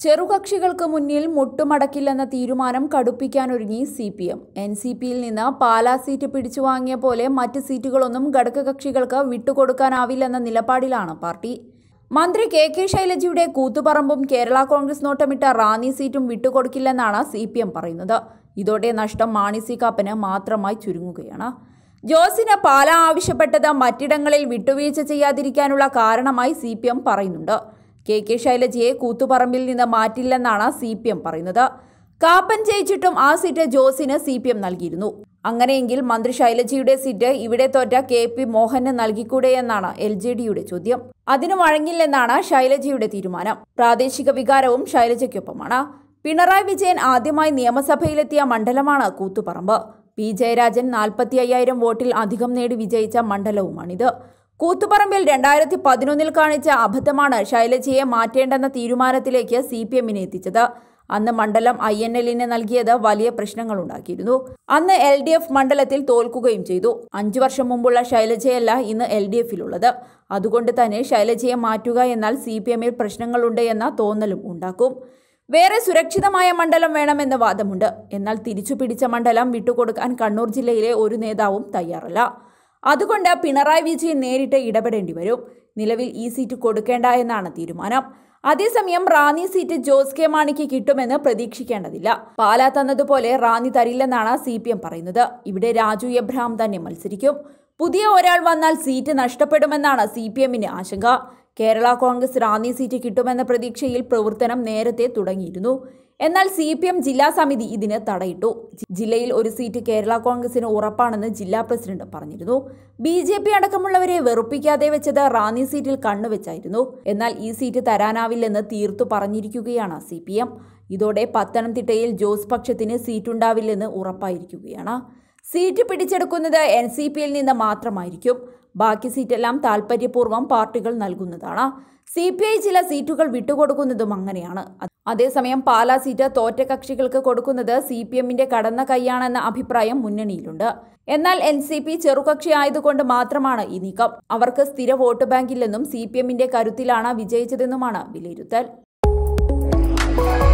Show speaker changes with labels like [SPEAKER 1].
[SPEAKER 1] ചെറുകക്ഷികൾക്ക് മുന്നിൽ മുട്ടുമടക്കില്ലെന്ന തീരുമാനം കടുപ്പിക്കാനൊരുങ്ങി C P M N C പിയിൽ നിന്ന് പാലാ സീറ്റ് പിടിച്ചു വാങ്ങിയ പോലെ മറ്റ് സീറ്റുകളൊന്നും ഘടകകക്ഷികൾക്ക് വിട്ടുകൊടുക്കാനാവില്ലെന്ന നിലപാടിലാണ് പാർട്ടി മന്ത്രി കെ കെ ശൈലജയുടെ കൂത്തുപറമ്പും കേരള കോൺഗ്രസ് നോട്ടമിട്ട റാന്നി സീറ്റും വിട്ടുകൊടുക്കില്ലെന്നാണ് സി പി എം പറയുന്നത് ഇതോടെ നഷ്ടം മാണി സി കാപ്പന് മാത്രമായി ചുരുങ്ങുകയാണ് ജോസിന് പാല ആവശ്യപ്പെട്ടത് മറ്റിടങ്ങളിൽ വിട്ടുവീഴ്ച ചെയ്യാതിരിക്കാനുള്ള കാരണമായി സി പി എം പറയുന്നുണ്ട് കെ കെ ശൈലജയെ കൂത്തുപറമ്പിൽ നിന്ന് മാറ്റില്ലെന്നാണ് സി പി എം പറയുന്നത് കാപ്പൻ ജയിച്ചിട്ടും ആ സീറ്റ് ജോസിന് സി പി എം നൽകിയിരുന്നു അങ്ങനെയെങ്കിൽ മന്ത്രി ശൈലജയുടെ സീറ്റ് ഇവിടെ തോറ്റ കെ പി മോഹന് നൽകിക്കൂടെ എന്നാണ് എൽ ജെ ഡിയുടെ ചോദ്യം അതിന് വഴങ്ങില്ലെന്നാണ് ശൈലജയുടെ തീരുമാനം പ്രാദേശിക വികാരവും ശൈലജയ്ക്കൊപ്പമാണ് പിണറായി വിജയൻ ആദ്യമായി നിയമസഭയിലെത്തിയ മണ്ഡലമാണ് കൂത്തുപറമ്പ് പി ജയരാജൻ നാൽപ്പത്തി അയ്യായിരം വോട്ടിൽ അധികം നേടി വിജയിച്ച മണ്ഡലവുമാണിത് കൂത്തുപറമ്പിൽ രണ്ടായിരത്തി പതിനൊന്നിൽ കാണിച്ച അബദ്ധമാണ് ശൈലജയെ മാറ്റേണ്ടെന്ന തീരുമാനത്തിലേക്ക് സി പി എമ്മിനെ എത്തിച്ചത് അന്ന് മണ്ഡലം ഐ എൻ എല്ലിന് നൽകിയത് വലിയ പ്രശ്നങ്ങളുണ്ടാക്കിയിരുന്നു അന്ന് എൽ ഡി എഫ് മണ്ഡലത്തിൽ തോൽക്കുകയും ചെയ്തു അഞ്ചു വർഷം മുമ്പുള്ള ശൈലജയല്ല ഇന്ന് എൽ ഡി എഫിലുള്ളത് അതുകൊണ്ട് തന്നെ ശൈലജയെ മാറ്റുക എന്നാൽ സി പി എമ്മിൽ പ്രശ്നങ്ങളുണ്ട് എന്ന തോന്നലും ഉണ്ടാക്കും വേറെ സുരക്ഷിതമായ മണ്ഡലം വേണമെന്ന് വാദമുണ്ട് എന്നാൽ തിരിച്ചു പിടിച്ച മണ്ഡലം വിട്ടുകൊടുക്കാൻ കണ്ണൂർ ജില്ലയിലെ ഒരു നേതാവും തയ്യാറല്ല അതുകൊണ്ട് പിണറായി വിജയൻ നേരിട്ട് ഇടപെടേണ്ടി വരും നിലവിൽ ഈ സീറ്റ് കൊടുക്കേണ്ട എന്നാണ് തീരുമാനം അതേസമയം റാന്നി സീറ്റ് ജോസ് കെ മാണിക്ക് കിട്ടുമെന്ന് പ്രതീക്ഷിക്കേണ്ടതില്ല പാലാ തന്നതുപോലെ റാന്നി തരില്ലെന്നാണ് സി പി എം പറയുന്നത് ഇവിടെ രാജു എബ്രഹാം തന്നെ മത്സരിക്കും പുതിയ ഒരാൾ വന്നാൽ സീറ്റ് നഷ്ടപ്പെടുമെന്നാണ് സി പി എമ്മിന്റെ ആശങ്ക കേരള കോൺഗ്രസ് റാന്നി സീറ്റ് കിട്ടുമെന്ന പ്രതീക്ഷയിൽ പ്രവർത്തനം നേരത്തെ തുടങ്ങിയിരുന്നു എന്നാൽ സി പി എം ജില്ലാ സമിതി ഇതിന് തടയിട്ടു ജി- ജില്ലയിൽ ഒരു സീറ്റ് കേരള കോൺഗ്രസിന് ഉറപ്പാണെന്ന് ജില്ലാ പ്രസിഡന്റ് പറഞ്ഞിരുന്നു ബി ജെ പി അടക്കമുള്ളവരെ വെറുപ്പിക്കാതെ വെച്ചത് റാന്നി സീറ്റിൽ കണ്ണുവെച്ചായിരുന്നു എന്നാൽ ഈ സീറ്റ് തരാനാവില്ലെന്ന് തീർത്തു പറഞ്ഞിരിക്കുകയാണ് സി പി എം ഇതോടെ പത്തനംതിട്ടയിൽ ജോസ് പക്ഷത്തിന് സീറ്റുണ്ടാവില്ലെന്ന് ഉറപ്പായിരിക്കുകയാണ് സീറ്റ് പിടിച്ചെടുക്കുന്നത് എൻ സി പിയിൽ നിന്ന് മാത്രമായിരിക്കും ബാക്കി സീറ്റെല്ലാം താൽപ്പര്യപൂർവ്വം പാർട്ടികൾ നൽകുന്നതാണ് സി പി ഐ ചില സീറ്റുകൾ വിട്ടുകൊടുക്കുന്നതും അങ്ങനെയാണ് അ- അതേസമയം പാലാ സീറ്റ് തോറ്റ കക്ഷികൾക്ക് കൊടുക്കുന്നത് സി പി എമ്മിന്റെ കടന്ന കൈയാണെന്ന അഭിപ്രായം മുന്നണിയിലുണ്ട് എന്നാൽ എൻ സി പി ചെറുകക്ഷി ആയതുകൊണ്ട് മാത്രമാണ് ഈ നീക്കം അവർക്ക് സ്ഥിര വോട്ട് ബാങ്കില്ലെന്നും സി പി എമ്മിന്റെ കരുത്തിലാണ് വിജയിച്ചതെന്നുമാണ് വിലയിരുത്തൽ